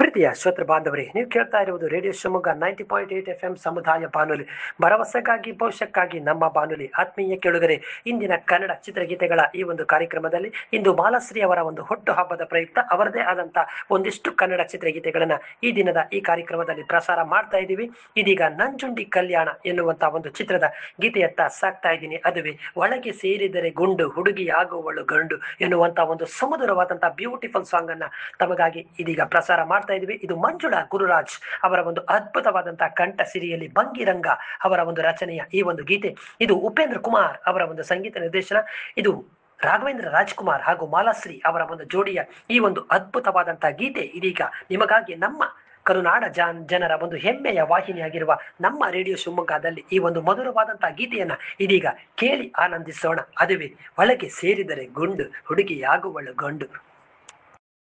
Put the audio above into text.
ಪ್ರೀತಿಯ ಶ್ರೋತೃ ಬಾಂಧವರೇ ನೀವು ಕೇಳ್ತಾ ಇರುವುದು radio Shivamogga ninety point eight F M ಸಮುದಾಯ ಬಾನುಲಿ ಭರವಸೆಗಾಗಿ ಭವಿಷ್ಯಕ್ಕಾಗಿ ನಮ್ಮ ಬಾನುಲಿ ಆತ್ಮೀಯ ಕೇಳುಗರೆ ಇಂದಿನ ಕನ್ನಡ ಚಿತ್ರಗೀತೆಗಳ ಈ ಒಂದು ಕಾರ್ಯಕ್ರಮದಲ್ಲಿ ಇಂದು ಮಾಲಾಶ್ರೀ ಅವರ ಒಂದು ಹುಟ್ಟು ಹಬ್ಬದ ಪ್ರಯುಕ್ತ ಅವರದೇ ಆದಂತ ಒಂದಿಷ್ಟು ಕನ್ನಡ ಚಿತ್ರಗೀತೆಗಳನ್ನ ಈ ದಿನದ ಈ ಕಾರ್ಯಕ್ರಮದಲ್ಲಿ ಪ್ರಸಾರ ಮಾಡ್ತಾ ಇದ್ದೀವಿ ಇದೀಗ ನಂಜುಂಡಿ ಕಲ್ಯಾಣ ಎನ್ನುವಂತ ಒಂದು ಚಿತ್ರದ ಗೀತೆಯತ್ತ ಸಾಕ್ತಾ ಇದ್ದೀನಿ ಅದುವೇ ಒಳಗೆ ಸೇರಿದರೆ ಗುಂಡು ಹುಡುಗಿ ಆಗುವಳು ಗಂಡು ಎನ್ನುವಂತ ಒಂದು ಸುಮಧುರವಾದಂತಹ ಬ್ಯೂಟಿಫುಲ್ ಸಾಂಗ್ ಅನ್ನ ತಮಗಾಗಿ ಇದೀಗ ಪ್ರಸಾರ ಮಾಡ್ತಾ ಇದ್ವಿ ಇದು ಮಂಜುಳಾ ಗುರುರಾಜ್ ಅವರ ಒಂದು ಅದ್ಭುತವಾದಂತಹ ಕಂಠ ಸಿರಿಯಲ್ಲಿ ಬಂಗಿರಂಗ ಅವರ ಒಂದು ರಚನೆಯ ಈ ಒಂದು ಗೀತೆ ಇದು ಉಪೇಂದ್ರ ಕುಮಾರ್ ಅವರ ಒಂದು ಸಂಗೀತ ನಿರ್ದೇಶನ ಇದು ರಾಘವೇಂದ್ರ ರಾಜ್ಕುಮಾರ್ ಹಾಗೂ ಮಾಲಾಶ್ರೀ ಅವರ ಒಂದು ಜೋಡಿಯ ಈ ಒಂದು ಅದ್ಭುತವಾದಂತಹ ಗೀತೆ ಇದೀಗ ನಿಮಗಾಗಿ ನಮ್ಮ ಕರುನಾಡ ಜಾನ್ ಜನರ ಒಂದು ಹೆಮ್ಮೆಯ ವಾಹಿನಿಯಾಗಿರುವ ನಮ್ಮ ರೇಡಿಯೋ ಶಿವಮೊಗ್ಗದಲ್ಲಿ ಈ ಒಂದು ಮಧುರವಾದಂತಹ ಗೀತೆಯನ್ನ ಇದೀಗ ಕೇಳಿ ಆನಂದಿಸೋಣ ಅದುವೇ ಒಳಗೆ ಸೇರಿದರೆ ಗುಂಡು ಹುಡುಗಿಯಾಗುವಳು ಗಂಡು